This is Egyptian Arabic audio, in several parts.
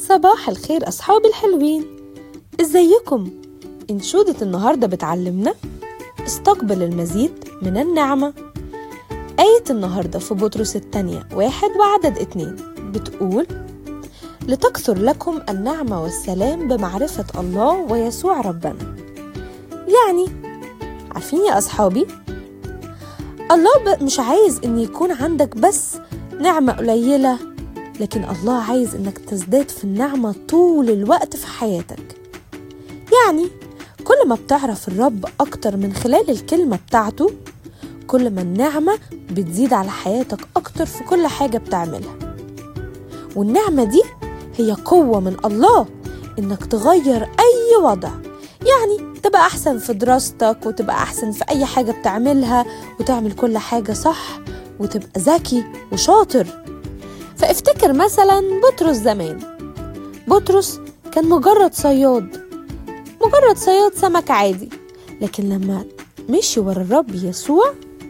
صباح الخير أصحابي الحلوين إزيكم؟ إنشودة النهاردة بتعلمنا استقبل المزيد من النعمة آية النهاردة في بطرس الثانية واحد وعدد اتنين بتقول لتكثر لكم النعمة والسلام بمعرفة الله ويسوع ربنا يعني عارفين يا أصحابي الله مش عايز إن يكون عندك بس نعمة قليلة لكن الله عايز إنك تزداد في النعمة طول الوقت في حياتك يعني كل ما بتعرف الرب أكتر من خلال الكلمة بتاعته كل ما النعمة بتزيد على حياتك أكتر في كل حاجة بتعملها والنعمة دي هي قوة من الله إنك تغير أي وضع يعني تبقى أحسن في دراستك وتبقى أحسن في أي حاجة بتعملها وتعمل كل حاجة صح وتبقى ذكي وشاطر فافتكر مثلا بطرس زمان بطرس كان مجرد صياد مجرد صياد سمك عادي لكن لما مشي ورا الرب يسوع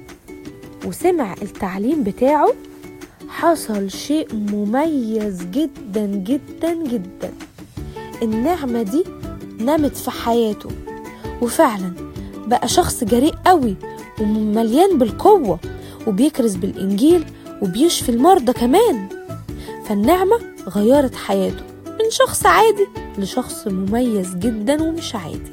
وسمع التعليم بتاعه حصل شيء مميز جدا جدا جدا النعمة دي نمت في حياته وفعلا بقى شخص جريء قوي ومليان بالقوة وبيكرز بالإنجيل وبيشفي المرضى كمان فالنعمة غيرت حياته من شخص عادي لشخص مميز جدا ومش عادي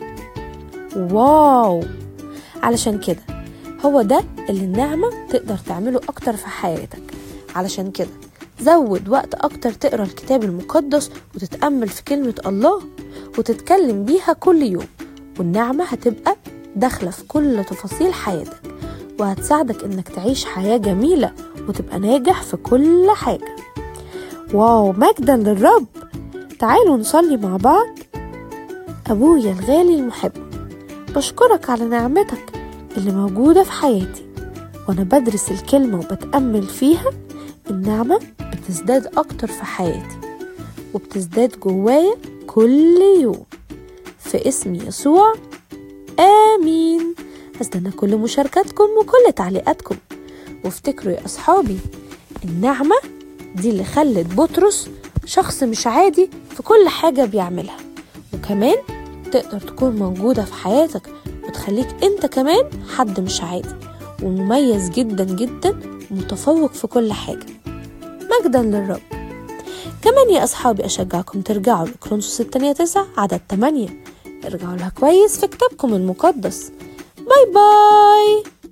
واو علشان كده هو ده اللي النعمة تقدر تعمله أكتر في حياتك علشان كده زود وقت أكتر تقرأ الكتاب المقدس وتتأمل في كلمة الله وتتكلم بيها كل يوم والنعمة هتبقى داخلة في كل تفاصيل حياتك وهتساعدك إنك تعيش حياة جميلة وتبقى ناجح في كل حاجة واو مجدا للرب تعالوا نصلي مع بعض أبويا الغالي المحب بشكرك على نعمتك اللي موجودة في حياتي وأنا بدرس الكلمة وبتأمل فيها النعمة بتزداد أكتر في حياتي وبتزداد جوايا كل يوم في اسم يسوع آمين هستنى كل مشاركاتكم وكل تعليقاتكم وافتكروا يا أصحابي النعمة دي اللي خلت بطرس شخص مش عادي في كل حاجة بيعملها وكمان تقدر تكون موجودة في حياتك وتخليك انت كمان حد مش عادي ومميز جدا جدا ومتفوق في كل حاجة مجدا للرب كمان يا أصحابي أشجعكم ترجعوا لكرونسوس الثانية تسعة عدد 8 ارجعوا لها كويس في كتابكم المقدس باي باي